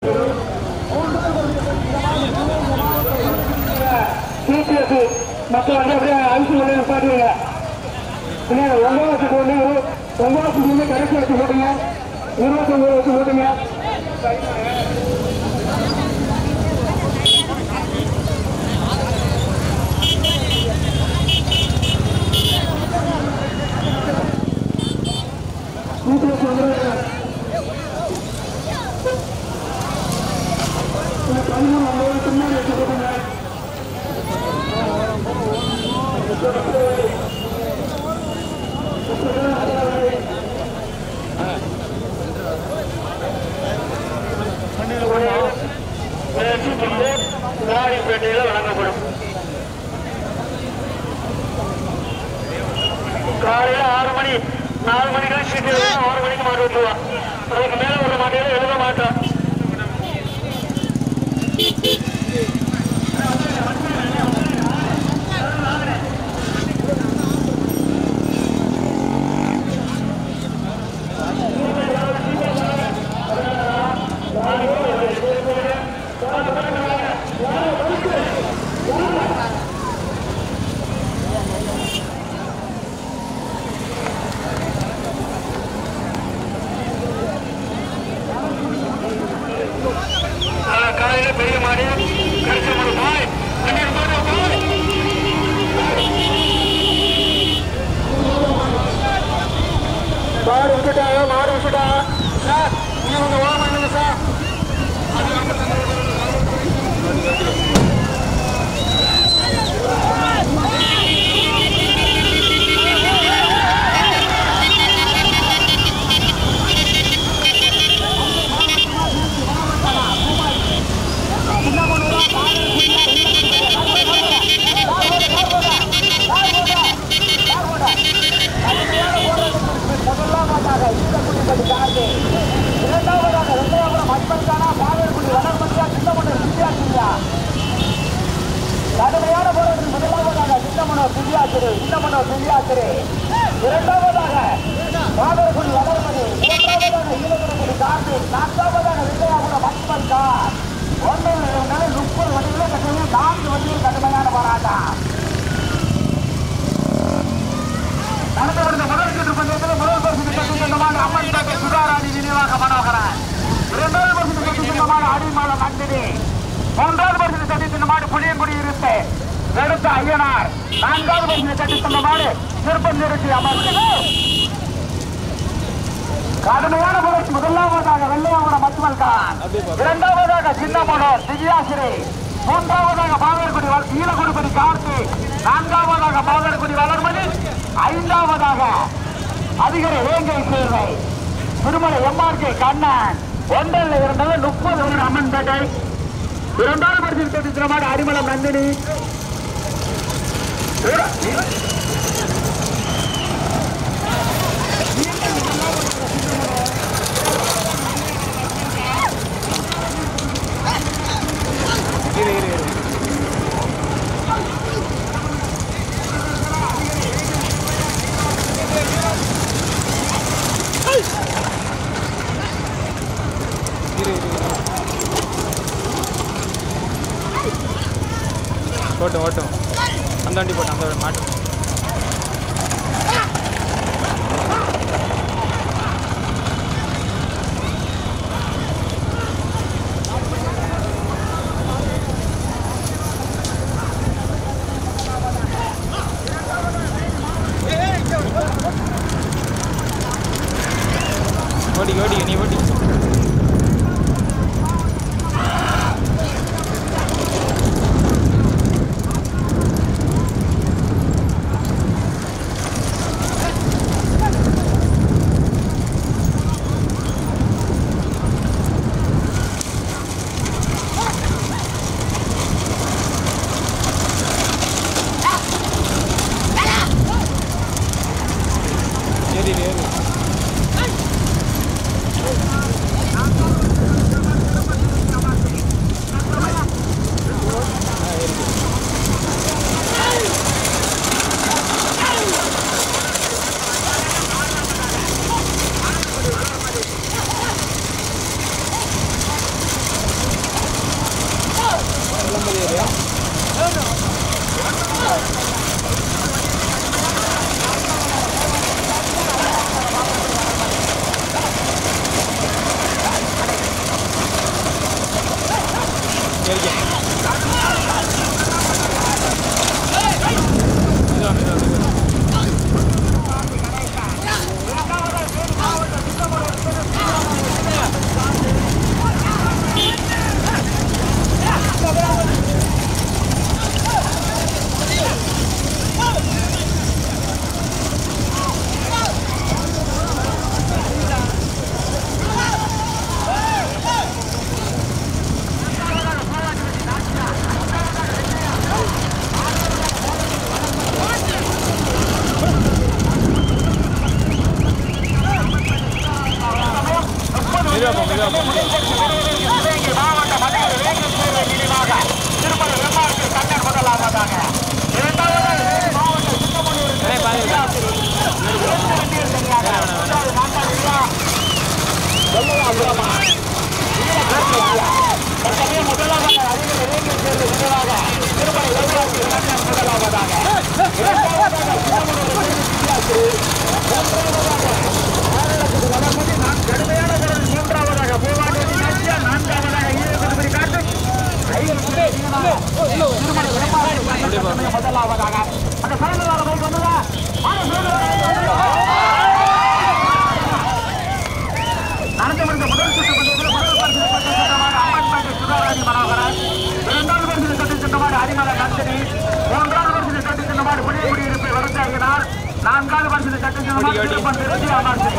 TDS மக்கள் வந்து அப்படியே அரிசி பண்ணி நிப்பாட்டுவீங்க பின்னாடி ஒன்பதாச்சு போட்டு ஒன்பதாச்சு போட்டு கடைசி வச்சு போட்டுங்க இருபத்தி ஒன்பது வச்சு போட்டுங்க டிடிஎஸ் வந்து பதிமூணு ஒன்பது பின்னாடி வச்சு போட்டுங்க ராணிப்பேட்டையில் வழங்கப்படும் காலையில ஆறு மணி நாலு மணிக்கு சீட்டு எழுதணும், ஆறு மணிக்கு மாட்டு விட்டுருவான் அதுக்கு மேல ஒரு மாட்டையில எழுத மாட்டான் ஆஹ், காலையில பெரிய மாடு கடைசி மாடு பாய் தண்ணீர் மாடு பாய் மாடு விட்டுட்டாங்க மாடு விட்டுட்டாங்க சார் நீங்க உங்க ஓரம் பண்ணுங்க சார் கடுமையான போராட்டம் முதலாவதாக சின்னமனோர் திவ்யாசிரி சின்னமனோர் திவ்யாசிரி இரண்டாவதாக மாதவகுடி வளர்மணி மூன்றாவதாக ஈழகுடி கார்த்திக் நான்காவதாக விஜயாபுரம் மக்மன் கார் ஒன்றில் இருந்தாலும் முப்பது வண்டிகளும் கட்டுமையாக நான்கு வண்டியில் கடுமையான போராட்டம் நடந்து வருகிற முதல் சுற்று பந்தயத்தில் முதல் பரிசு பெற்று சொந்தமான அம்மன் பேட்டை சுதாராணி நினைவாக மனோகரன் இரண்டாவது பரிசு பெற்று சொந்தமான அடிமாலம் நந்தினி மூன்றாவது பரிசு சட்டி சொந்தமான புளியங்குடி இருப்பு எடுத்த ஐயனார் நான்காவது பரிசு சட்டி சொந்தமான திருப்பம் நிறுத்தி அமர்ந்து கடுமையான புரட்சி முதலாவதாக வெள்ளையாவரம் மத்துமல் கான் இரண்டாவதாக சின்னமனோர் திவ்யாசிரி மூன்றாவதாக பாகர்குடி வள- ஈழகுடிபதி கார்த்திக் நான்காவதாக பாகர்குடி வளர்மணி ஐந்தாவதாக அதிகரை வேங்கை சேர்வை திருமலை எம்ஆர்கே கண்ணன் ஒன்றில் இருந்தது முப்பது ஒரு அம்மன்பேட்டை இரண்டாவது பரிசில் பெற்ற அரிமளம் நந்தினி ஓட்டும் ஓட்டும் அந்த வண்டி போட்டோம் அந்த மாட்டு ஓடிக்க ஓடிக்க நீ ஓடிக்க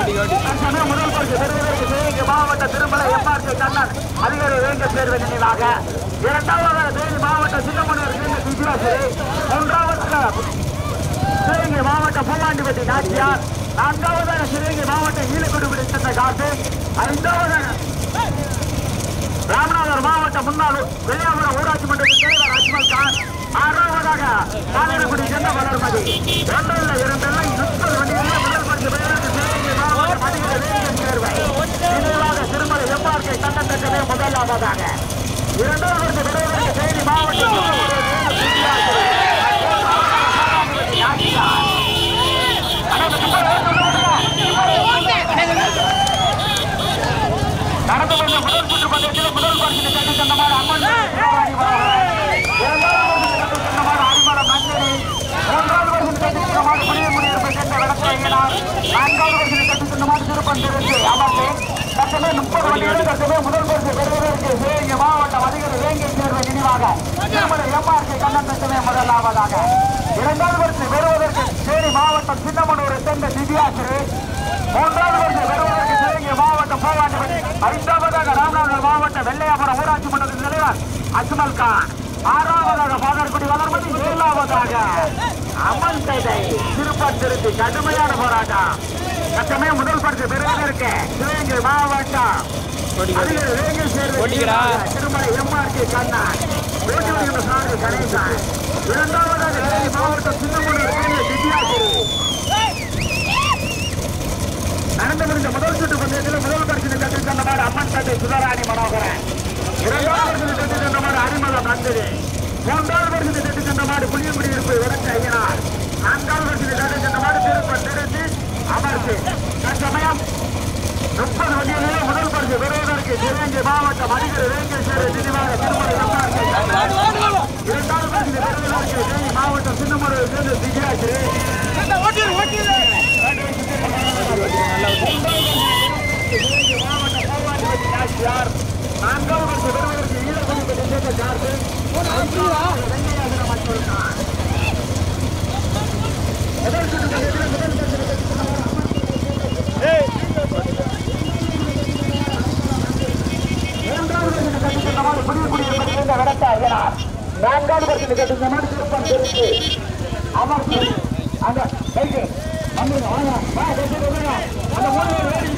ஓடி ஓடி தற்சமயம் முதல் பரிசு பெறுவதற்கு சிவகங்கை மாவட்ட திருமலை எம்ஆர்கே கண்ணன் அதிகாரி வேங்க சேர்வு நினைவாக இரண்டாவதாக தேனி மாவட்ட சின்னமனூர் சேர்ந்த விஜயாசிரி மூன்றாவதாக சிவகங்கை மாவட்ட பூமாண்டிப்பட்டி நாச்சியார் நான்காவதாக சிவகங்கை மாவட்ட ஈழக்குடிபிடி சேர்ந்த காசு ஐந்தாவதாக ராமநாதர் மாவட்ட முன்னாள் வெள்ளையாபுரம் ஊராட்சி மன்றத்தின் தலைவர் அஜ்மல் கான் ஆறாவதாக காலிரகுடி சென்ற வளர்மதி ஒன்றில் இரண்டல்ல முப்பது வண்டிகளில் முதல் பரிசு பெறுவதற்கு சிவகங்கை மாவட்ட மதிய வேதியின் தேர்வை நினைவாக திருமலை எம்ஆர்கே கண்ணத்தக்கவே முதலாவதாக இரண்டாவது பரிசு பெறுவதற்கு தேனி மாவட்டம் நடந்து வந்த முதல் சுற்று பந்தயத்தில் முதல் பரிசு கட்டி தந்தமாறு அம்மன் சிவராணி வராங்க. இரண்டாவது பரிசு கட்டி தந்தமாறு அடிமரம் நந்தினி. மூன்றாவது பரிசு கட்டி தந்தமாறு புதிய குடியிருப்பை சேர்ந்த விளக்க ஐயனார். நான்காவது பரிசு கட்டி தந்தமாறு திருப்பன் திருந்து அமர்ந்து தற்சமயம் முப்பது வண்டிகளில் தற்சமயம் முதல் பரிசு பெறுவதற்கு சிவகங்கை மாவட்டம் அதிகாரி வேங்கை தேர்வு நினைவாக திருமலை எம்ஆர்கே கண்ணன் தற்சமயம் முதலாவதாக இரண்டாவது பரிசு பெறுவதற்கு தேனி மாவட்டம் சின்னமனூரை சேர்ந்த திவ்யாசிரி மூன்றாவது பரிசு பெறுவதற்கு சிவகங்கை மாவட்டம் பூவாண்டிபடி ஐந்தாவதாக ராமநாதர் மாவட்டம் வெள்ளையாபுரம் ஊராட்சி மன்றத்தின் தலைவர் அஜ்மல் கான் ஆறாவதாக பாதர்குடி வளர்மதி ஏழாவதாக அம்மன் பேட்டை திருப்பத்திருத்தி கடுமையான போராட்டம் தற்சமயம் முதல் பரிசு பெறுவதற்கு சிவகங்கை மாவட்டம் ஓடி ஓடி அதிகாரி வேங்கை சேர்ந்த ஓடிக்கிறா. திருமலை எம்ஆர்கே கண்ணன் ஓட்டி வருகின்ற சாரதி கணேசன் இரண்டாவதாக தேனி மாவட்டம் சின்னமனூர் சேர்ந்த திவ்யாசிரி நடந்து முடிந்த முதல் சுற்று பந்தயத்தில் முதல் பரிசு கட்டி தந்த மாதிரி அம்மன் பேட்டை சுதராணி மனோகரன் இரண்டாவது பரிசு கட்டி தந்த மாதிரி அரிமளம் நந்தினி மூன்றாவது பரிசு கட்டி தந்த மாதிரி புளியங்குடி இருப்பு விளக்க ஐயனார் நான்காவது பரிசு கட்டி தந்த மாதிரி திருப்பன் திருச்சி அமர்ச்சி தற்சமயம் முப்பது வண்டிகளிலே முதல் பரிசு பெறுவதற்கு சிவகங்கை மாவட்டம் அடிக்கடி வேங்கை சேர நினைவாக திருமலை எம்ஆர்கே இரண்டாவது பரிசு பெறுவதற்கு தேனி மாவட்டம் சின்னமனூர் சேர்ந்த விஜயாசிரி நான்காவது பரிசு கட்டுங்க மாதிரி திருப்பம் தெரிஞ்சு அமர்ந்து அந்த பைக்கு வந்துங்க வாங்க வா பேசி வந்துங்க அந்த மூணு பேர் வேடி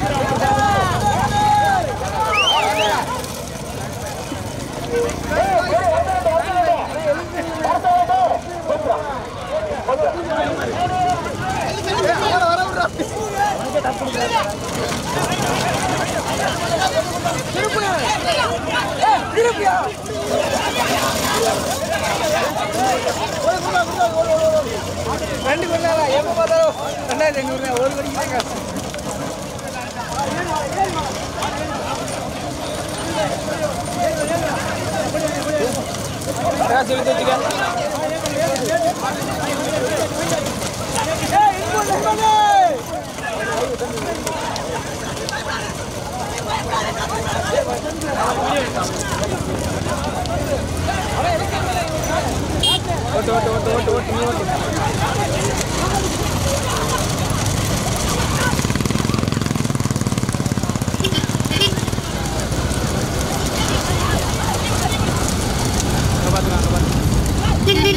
ரெண்டு மணி நேரம் எப்போ பார்த்தாலும் ரெண்டாயிரத்தி ஐநூறு ஒரு மணிக்கு தாங்க கிராஸ் எடுத்து வச்சுக்க ஓட்டு ஓட்டு ஓட்டு ஓட்டு ஓட்டு நீ ஓட்டு அங்க பாத்துக்க அங்க பாத்துக்க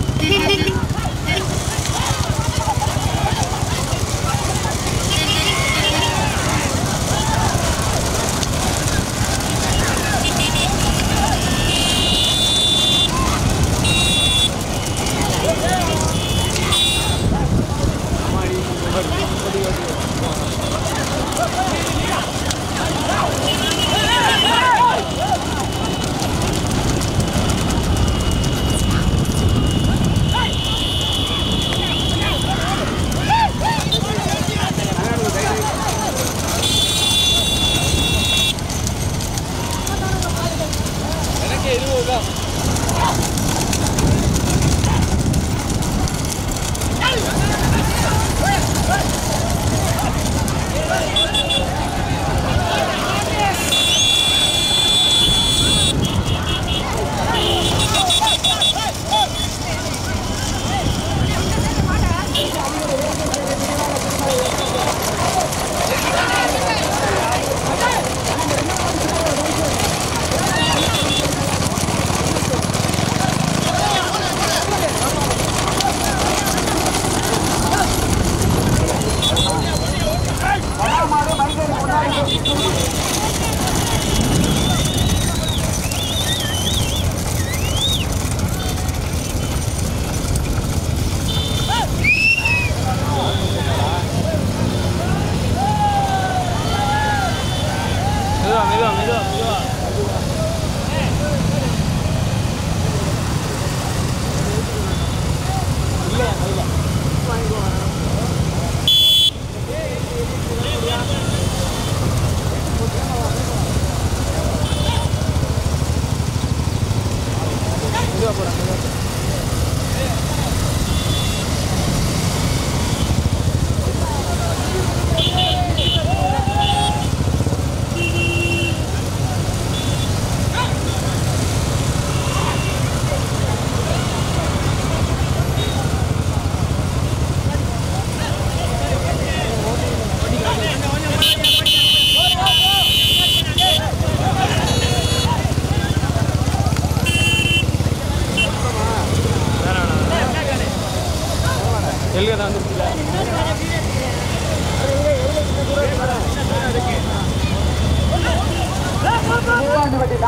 ஆமாடி ஓடி ஓடி ஓடி எனக்கு எதுவும் தான் ஆ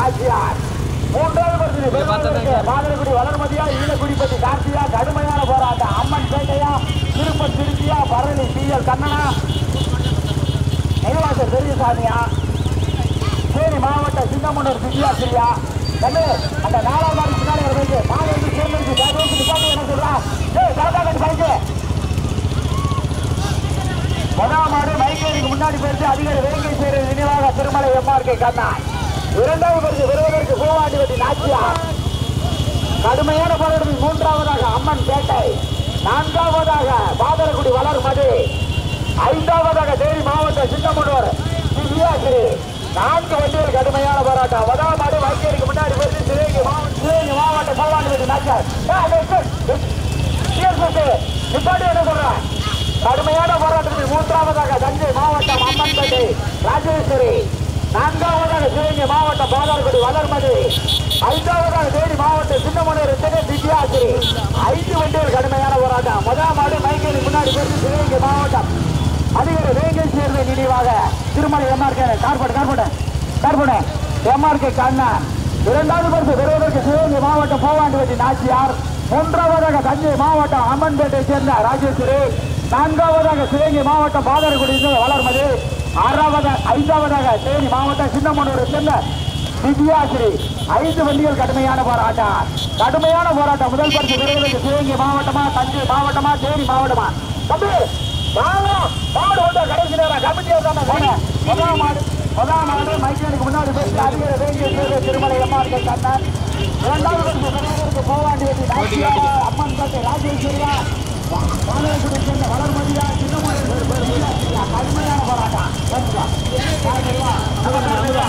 நாச்சியார் மூன்றாவது பரிசு பெறுவதற்கு பாதரகுடி வளர்மதியா ஈழக்குடிப்பட்டி கார்த்தியா கடுமையான போராட்டம் அம்மன் பேட்டையா திருப்பன் திருச்சியா பரணி டி எல் கண்ணனா நெய்வாசர் பெரியசாமியா தேனி மாவட்ட சிங்கமன்னூர் வித்யாசிரியா கண்ணு அந்த நாலாம் நாள் பின்னாடி ஒரு பைக்கு மாலை வந்து சேர்ந்துருச்சு பேருந்து நிப்பாட்டி என்ன சொல்றா ஏய் தாத்தா கட்டு பைக்கு முதலாம் மாடு மைக்கேரிக்கு முன்னாடி போயிட்டு அதிகாரி வேங்கை சேர நினைவாக திருமலை எம்ஆர்கே கண்ணா இரண்டாவது பரிசு பெறுவதற்கு பூவாண்டி வெட்டி நாச்சியார் கடுமையான போராட்டத்தில் மூன்றாவதாக அம்மன் பேட்டை நான்காவதாக பாதரகுடி வளர் மது ஐந்தாவதாக தேனி மாவட்ட சின்னமனூர் திவ்யாசிரி நான்கு வண்டிகள் கடுமையான போராட்டம் முதலாம் மாடு மைக்கேரிக்கு முன்னாடி போயிட்டு சிவகங்கை மாவட்ட சிவகங்கை மாவட்ட பூவாண்டி வெட்டி நாச்சியார் நிப்பாட்டி என்ன சொல்றேன் கடுமையான போராட்டத்தில் மூன்றாவதாக தஞ்சை மாவட்டம் அம்மன்பேட்டை ராஜேஸ்வரி நான்காவதாக சிவகங்கை மாவட்டம் பாதார்குடி வளர்மதி ஐந்தாவதாக தேனி மாவட்டம் சின்னமனூர் திரு திவ்யாசிரி ஐந்து வண்டிகள் கடுமையான போராட்டம் முதல் மாடு மைக்கேலி முன்னாடி போயிட்டு சிவகங்கை மாவட்டம் அதிகாரி வேங்கை சேர்ந்த நினைவாக திருமலை எம்ஆர்கே கார்போட் கார்போட் கார்போட் எம்ஆர்கே கண்ணன் இரண்டாவது பரிசு பெறுவதற்கு சிவகங்கை மாவட்டம் போவாண்டிவட்டி நாச்சியார் மூன்றாவதாக தஞ்சை மாவட்டம் அம்மன்பேட்டை சேர்ந்த ராஜேஸ்வரி நான்காவதாக சிவகங்கை மாவட்டம் பாதரகுடி வளர்மதி ஆறாவதாக ஐந்தாவதாக தேனி மாவட்டம் சின்னமனூரை சேர்ந்த திவ்யாஸ்ரீ ஐந்து வண்டிகள் கடுமையான போராட்டம் கடுமையான போராட்டம் முதல் பரிசு பெறுவதற்கு சிவகங்கை மாவட்டமா தஞ்சை மாவட்டமா தேனி மாவட்டமா தம்பி வாங்க மாடு கொண்ட கடைசி நேரம் கமிட்டியா தானே போனேன் முதலாம் மாடு முதலாம் மாடு மைக்கேலுக்கு முன்னாடி பேசி அதிகார வேண்டிய தேர்தல் திருமலை எம்ஆர்கள் கண்ணன் இரண்டாவது பரிசு பெறுவதற்கு போவாண்டி வெட்டி நாச்சியா அம்மன் பேட்டை ராஜேஸ்வரியா பாலகுடி சேர்ந்த வளர்மதியா சின்னமலை கடுமையான போராட்டம் சரிங்களா? சரிங்களா? சரிங்களா?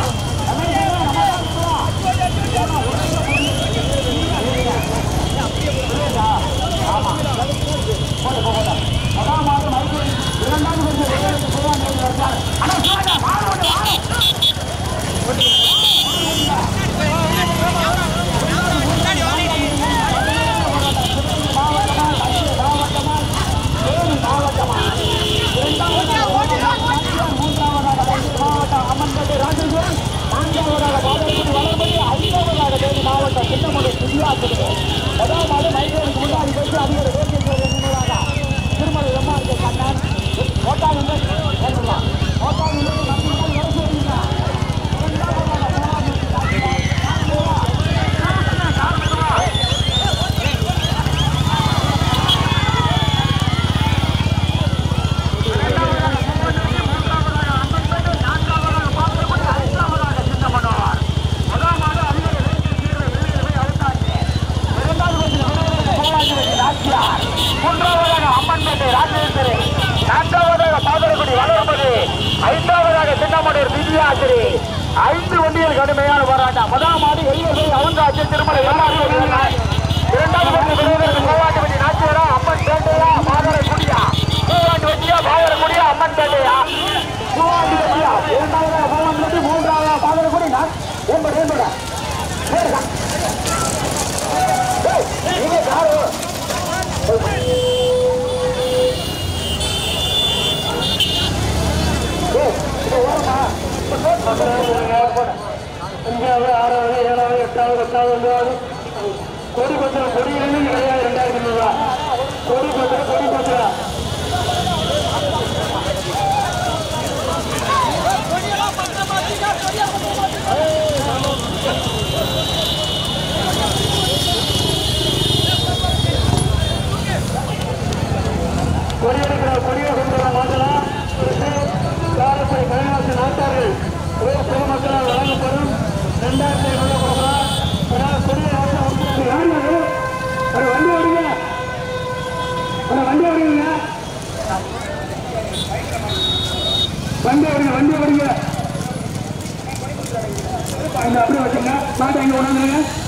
மூன்றாவதாக அம்மன்பேட்டை ராஜேஸ்வரி நான்காவதாக பாதரகுடி வளர்மதி ஐந்தாவதாக சின்னமனூர் திவ்யாசிரி ஐந்து வண்டிகள் கடுமையான போராட்டம் முதலாம் மாடு எல்லை அவங்காட்சி திருமலை எல்லாரும் இரண்டாவது பரிசு பெறுவதற்கு கோவாட்டு வண்டி நாச்சியரா அம்மன் பேட்டையா பாதர குடியா பூவாண்டு வண்டியா பாதர குடியா அம்மன் பேட்டையா பூவாண்டு வண்டியா இரண்டாவதாக பூவாண்டு வண்டி மூன்றாவதாக பாதர குடி நான் ஏன்பட ஏன்பட நீங்க யாரு அஞ்சாவது ஆறாவது ஏழாவது எட்டாவது எட்டாவது ஒன்பதாவது கொடி பத்திரம் கொடியிலும் கிடையாது ரெண்டாயிரத்தி ஐநூறு ரூபா கொடி பத்திரம் கொடி பத்திரம் கொடியெடுக்கிற கொடியை கொண்டு வர மாற்றலாம் காலப்பை கைலாச நாட்டார்கள் உயர் பொதுமக்களால் வழங்கப்படும் ரெண்டாயிரத்தி ஐநூறு கொடுக்கலாம் அதனால் கொடியை யாரும் கொடுத்துருக்காங்க. யார் அது? ஒரு வண்டி ஓடுங்க ஒரு வண்டி ஓடுங்க வண்டி ஓடுங்க வண்டி ஓடுங்க இந்த அப்படியே வச்சுங்க மாட்டை இங்க கொண்டாந்துருங்க